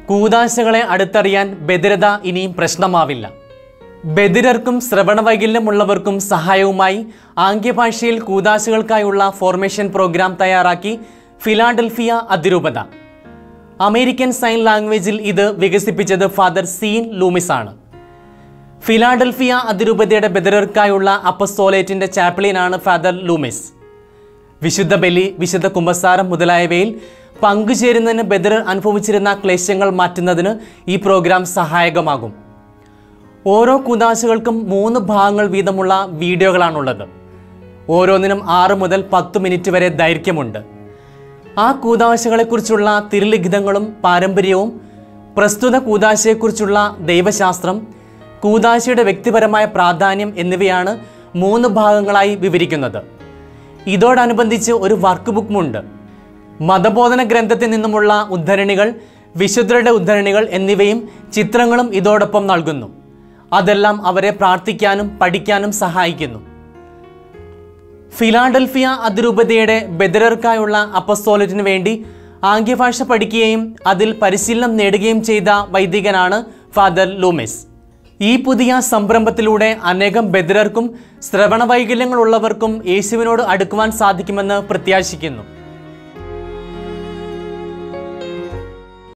കൂതാശകളെ അടുത്തറിയാൻ ബദിരത ഇനിയും പ്രശ്നമാവില്ല ബദിരർക്കും ശ്രവണവൈകല്യമുള്ളവർക്കും സഹായവുമായി ആംഗ്യഭാഷയിൽ കൂതാശകൾക്കായുള്ള ഫോർമേഷൻ പ്രോഗ്രാം തയ്യാറാക്കി ഫിലാഡൽഫിയ അതിരൂപത അമേരിക്കൻ സൈൻ ലാംഗ്വേജിൽ ഇത് വികസിപ്പിച്ചത് ഫാദർ സീൻ ലൂമിസ് ആണ് ഫിലാഡൽഫിയ അതിരൂപതയുടെ ബദിരർക്കായുള്ള അപ്പസ്തോലേറ്റിന്റെ ചാപ്ലിനാണ് ഫാദർ ലൂമിസ് വിശുദ്ധ ബലി വിശുദ്ധ കുമ്പസാരം മുതലായവയിൽ പങ്കുചേരുന്നതിന് ബദറർ അനുഭവിച്ചിരുന്ന ക്ലേശങ്ങൾ മാറ്റുന്നതിന് ഈ പ്രോഗ്രാം സഹായകമാകും ഓരോ കൂതാശകൾക്കും മൂന്ന് ഭാഗങ്ങൾ വീതമുള്ള വീഡിയോകളാണുള്ളത് ഓരോന്നിനും ആറ് മുതൽ പത്ത് മിനിറ്റ് വരെ ദൈർഘ്യമുണ്ട് ആ കൂതാശകളെക്കുറിച്ചുള്ള തിരുലിഖിതങ്ങളും പാരമ്പര്യവും പ്രസ്തുത കൂതാശയെക്കുറിച്ചുള്ള ദൈവശാസ്ത്രം കൂതാശയുടെ വ്യക്തിപരമായ പ്രാധാന്യം എന്നിവയാണ് മൂന്ന് ഭാഗങ്ങളായി വിവരിക്കുന്നത് ഇതോടനുബന്ധിച്ച് ഒരു വർക്ക് ബുക്കുമുണ്ട് മതബോധന ഗ്രന്ഥത്തിൽ നിന്നുമുള്ള ഉദ്ധരണികൾ വിശുദ്ധരുടെ ഉദ്ധരണികൾ എന്നിവയും ചിത്രങ്ങളും ഇതോടൊപ്പം നൽകുന്നു അതെല്ലാം അവരെ പ്രാർത്ഥിക്കാനും പഠിക്കാനും സഹായിക്കുന്നു ഫിലാഡൽഫിയ അതിരൂപതയുടെ ബദരർക്കായുള്ള അപ്പസ്തോലറ്റിനു വേണ്ടി ആംഗ്യഭാഷ പഠിക്കുകയും അതിൽ പരിശീലനം നേടുകയും ചെയ്ത വൈദികനാണ് ഫാദർ ലൂമിസ് ഈ പുതിയ സംരംഭത്തിലൂടെ അനേകം ബദിരർക്കും ശ്രവണ വൈകല്യങ്ങളുള്ളവർക്കും യേശുവിനോട് അടുക്കുവാൻ സാധിക്കുമെന്ന് പ്രത്യാശിക്കുന്നു